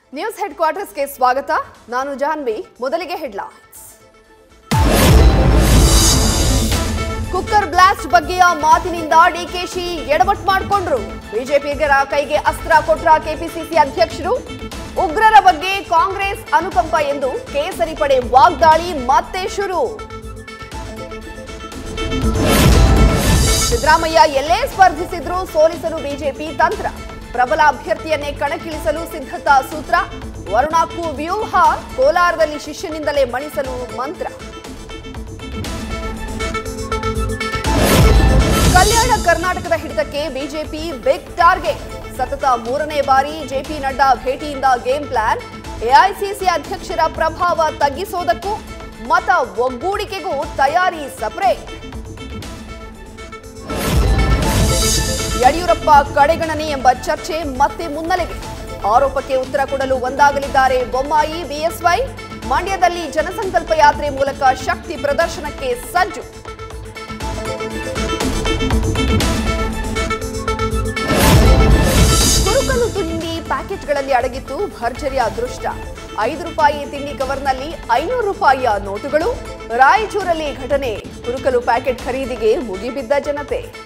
news head ಕ್ವಾರ್ಟರ್ಸ್ಗೆ ಸ್ವಾಗತ ನಾನು ಜಾನ್ವಿ ಮೊದಲಿಗೆ ಹೆಡ್ಲೈನ್ಸ್ ಕುಕ್ಕರ್ ಬ್ಲಾಸ್ಟ್ ಬಗ್ಗೆಯ ಮಾತಿನಿಂದ ಡಿಕೆಶಿ ಎಡವಟ್ ಮಾಡಿಕೊಂಡ್ರು ಬಿಜೆಪಿಗರ ಕೈಗೆ ಅಸ್ತ್ರ ಕೊಟ್ರ ಕೆಪಿಸಿಸಿ ಅಧ್ಯಕ್ಷರು ಉಗ್ರರ ಬಗ್ಗೆ ಕಾಂಗ್ರೆಸ್ ಅನುಕಂಪ ಎಂದು ಕೇಸರಿ ಪಡೆ ವಾಗ್ದಾಳಿ ಮತ್ತೆ ಶುರು ಸಿದ್ದರಾಮಯ್ಯ ಎಲ್ಲೇ ಸ್ಪರ್ಧಿಸಿದ್ರೂ ಸೋಲಿಸಲು ಬಿಜೆಪಿ ತಂತ್ರ ಪ್ರಬಲ ಅಭ್ಯರ್ಥಿಯನ್ನೇ ಕಣಕ್ಕಿಳಿಸಲು ಸಿದ್ಧತಾ ಸೂತ್ರ ವರುಣಾಕ್ಕೂ ವ್ಯೂಹ ಕೋಲಾರದಲ್ಲಿ ಶಿಷ್ಯನಿಂದಲೇ ಮಣಿಸಲು ಮಂತ್ರ ಕಲ್ಯಾಣ ಕರ್ನಾಟಕದ ಹಿಡಿತಕ್ಕೆ ಬಿಜೆಪಿ ಬಿಗ್ ಟಾರ್ಗೆಟ್ ಸತತ ಮೂರನೇ ಬಾರಿ ಜೆಪಿ ನಡ್ಡಾ ಭೇಟಿಯಿಂದ ಗೇಮ್ ಪ್ಲಾನ್ ಎಐಸಿಸಿ ಅಧ್ಯಕ್ಷರ ಪ್ರಭಾವ ತಗ್ಗಿಸೋದಕ್ಕೂ ಮತ ಒಗ್ಗೂಡಿಕೆಗೂ ತಯಾರಿ ಸಪರೇಟ್ ಯಡಿಯೂರಪ್ಪ ಕಡೆಗಣನೆ ಎಂಬ ಚರ್ಚೆ ಮತ್ತೆ ಮುನ್ನೆಲೆಗೆ ಆರೋಪಕ್ಕೆ ಉತ್ತರ ಕೊಡಲು ಒಂದಾಗಲಿದ್ದಾರೆ ಬೊಮ್ಮಾಯಿ ಬಿಎಸ್ವೈ ಮಂಡ್ಯದಲ್ಲಿ ಜನಸಂಕಲ್ಪ ಯಾತ್ರೆ ಮೂಲಕ ಶಕ್ತಿ ಪ್ರದರ್ಶನಕ್ಕೆ ಸಜ್ಜು ಕುರುಕಲು ತಿಂಡಿ ಪ್ಯಾಕೆಟ್ಗಳಲ್ಲಿ ಅಡಗಿತ್ತು ಭರ್ಜರಿಯ ಅದೃಷ್ಟ ಐದು ರೂಪಾಯಿ ತಿಂಡಿ ಕವರ್ನಲ್ಲಿ ಐನೂರು ರೂಪಾಯಿಯ ನೋಟುಗಳು ರಾಯಚೂರಲ್ಲಿ ಘಟನೆ ಕುರುಕಲು ಪ್ಯಾಕೆಟ್ ಖರೀದಿಗೆ ಮುಗಿಬಿದ್ದ ಜನತೆ